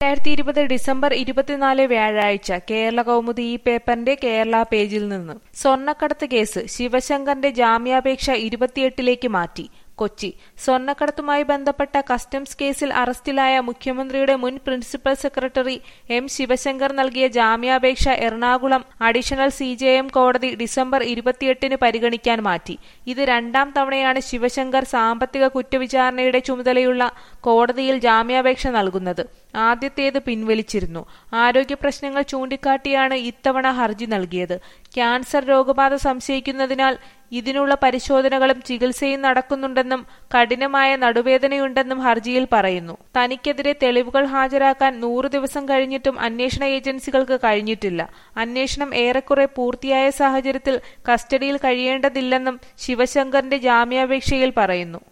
രണ്ടായിരത്തി ഇരുപത് ഡിസംബർ ഇരുപത്തിനാല് വ്യാഴാഴ്ച കേരള കൗമുദി ഈ പേപ്പറിന്റെ കേരള പേജിൽ നിന്ന് സ്വർണ്ണക്കടത്ത് കേസ് ശിവശങ്കറിന്റെ ജാമ്യാപേക്ഷ ഇരുപത്തിയെട്ടിലേക്ക് മാറ്റി കൊച്ചി സ്വർണ്ണക്കടത്തുമായി ബന്ധപ്പെട്ട കസ്റ്റംസ് കേസിൽ അറസ്റ്റിലായ മുഖ്യമന്ത്രിയുടെ മുൻ പ്രിൻസിപ്പൽ സെക്രട്ടറി എം ശിവശങ്കർ നൽകിയ ജാമ്യാപേക്ഷ എറണാകുളം അഡീഷണൽ സി കോടതി ഡിസംബർ ഇരുപത്തിയെട്ടിന് പരിഗണിക്കാൻ മാറ്റി ഇത് രണ്ടാം തവണയാണ് ശിവശങ്കർ സാമ്പത്തിക കുറ്റവിചാരണയുടെ ചുമതലയുള്ള കോടതിയിൽ ജാമ്യാപേക്ഷ നൽകുന്നത് ആദ്യത്തേത് പിൻവലിച്ചിരുന്നു ആരോഗ്യ പ്രശ്നങ്ങൾ ചൂണ്ടിക്കാട്ടിയാണ് ഇത്തവണ ഹർജി നൽകിയത് ക്യാൻസർ രോഗബാധ സംശയിക്കുന്നതിനാൽ ഇതിനുള്ള പരിശോധനകളും ചികിത്സയും നടക്കുന്നുണ്ടെന്നും കഠിനമായ നടുവേദനയുണ്ടെന്നും ഹർജിയിൽ പറയുന്നു തനിക്കെതിരെ തെളിവുകൾ ഹാജരാക്കാൻ നൂറ് ദിവസം കഴിഞ്ഞിട്ടും അന്വേഷണ ഏജൻസികൾക്ക് കഴിഞ്ഞിട്ടില്ല അന്വേഷണം ഏറെക്കുറെ പൂർത്തിയായ സാഹചര്യത്തിൽ കസ്റ്റഡിയിൽ കഴിയേണ്ടതില്ലെന്നും ശിവശങ്കറിന്റെ ജാമ്യാപേക്ഷയിൽ പറയുന്നു